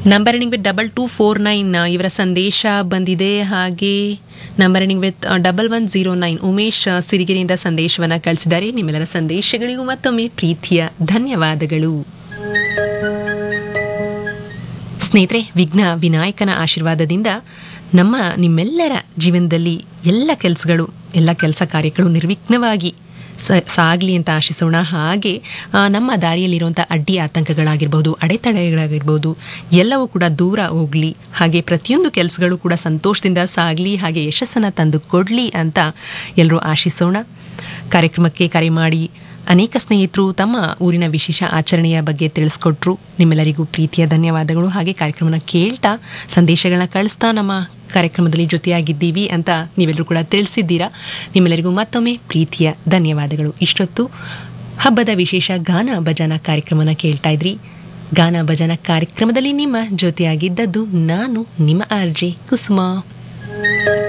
number ending with double two four nine ಇವರ ಸಂದೇಶ ಬಂದಿದೆ ಹಾಗೆ number ending with double one zero nine Umesh ಆ, ಸಿರಿಗೆರೆಯಿಂದ ಸಂದೇಶವನ್ನು ಕಳಿಸಿದ್ದಾರೆ ನಿಮ್ಮೆಲ್ಲರ ಸಂದೇಶಗಳಿಗೂ ಮತ್ತೊಮ್ಮೆ ಪ್ರೀತಿಯ ಧನ್ಯವಾದಗಳು ಸ್ನೇಹಿತರೆ ವಿಘ್ನ ವಿನಾಯಕನ ಆಶೀರ್ವಾದದಿಂದ ನಮ್ಮ ನಿಮ್ಮೆಲ್ಲರ ಜೀವನದಲ್ಲಿ ಎಲ್ಲ ಕೆಲಸಗಳು ಎಲ್ಲ ಕೆಲಸ ಕಾರ್ಯಗಳು ನಿರ್ವಿಘ್ನವಾಗಿ ಸ ಸಾಗಲಿ ಅಂತ ಆಶಿಸೋಣ ಹಾಗೆ ಆ, ನಮ್ಮ ದಾರಿಯಲ್ಲಿರುವಂಥ ಅಡ್ಡಿ ಆತಂಕಗಳಾಗಿರ್ಬೋದು ಅಡೆತಡೆಗಳಾಗಿರ್ಬೋದು ಎಲ್ಲವೂ ಕೂಡ ದೂರ ಹೋಗಲಿ ಹಾಗೆ ಪ್ರತಿಯೊಂದು ಕೆಲಸಗಳು ಕೂಡ ಸಂತೋಷದಿಂದ ಸಾಗಲಿ ಹಾಗೆ ಯಶಸ್ಸನ್ನು ತಂದು ಕೊಡಲಿ ಅಂತ ಎಲ್ಲರೂ ಆಶಿಸೋಣ ಕಾರ್ಯಕ್ರಮಕ್ಕೆ ಕರೆ ಮಾಡಿ ಅನೇಕ ಸ್ನೇಹಿತರು ತಮ್ಮ ಊರಿನ ವಿಶೇಷ ಆಚರಣೆಯ ಬಗ್ಗೆ ತಿಳಿಸ್ಕೊಟ್ರು ನಿಮ್ಮೆಲ್ಲರಿಗೂ ಪ್ರೀತಿಯ ಧನ್ಯವಾದಗಳು ಹಾಗೆ ಕಾರ್ಯಕ್ರಮನ ಕೇಳ್ತಾ ಸಂದೇಶಗಳನ್ನ ಕಳಿಸ್ತಾ ನಮ್ಮ ಕಾರ್ಯಕ್ರಮದಲ್ಲಿ ಜೊತೆಯಾಗಿದ್ದೀವಿ ಅಂತ ನೀವೆಲ್ಲರೂ ಕೂಡ ತಿಳಿಸಿದ್ದೀರಾ ನಿಮ್ಮೆಲ್ಲರಿಗೂ ಮತ್ತೊಮ್ಮೆ ಪ್ರೀತಿಯ ಧನ್ಯವಾದಗಳು ಇಷ್ಟೊತ್ತು ಹಬ್ಬದ ವಿಶೇಷ ಗಾನ ಭಜನ ಕಾರ್ಯಕ್ರಮನ ಕೇಳ್ತಾ ಇದ್ರಿ ಗಾನ ಭಜನ ಕಾರ್ಯಕ್ರಮದಲ್ಲಿ ನಿಮ್ಮ ಜೊತೆಯಾಗಿದ್ದದ್ದು ನಾನು ನಿಮ್ಮ ಆರ್ಜೆ ಕುಸುಮ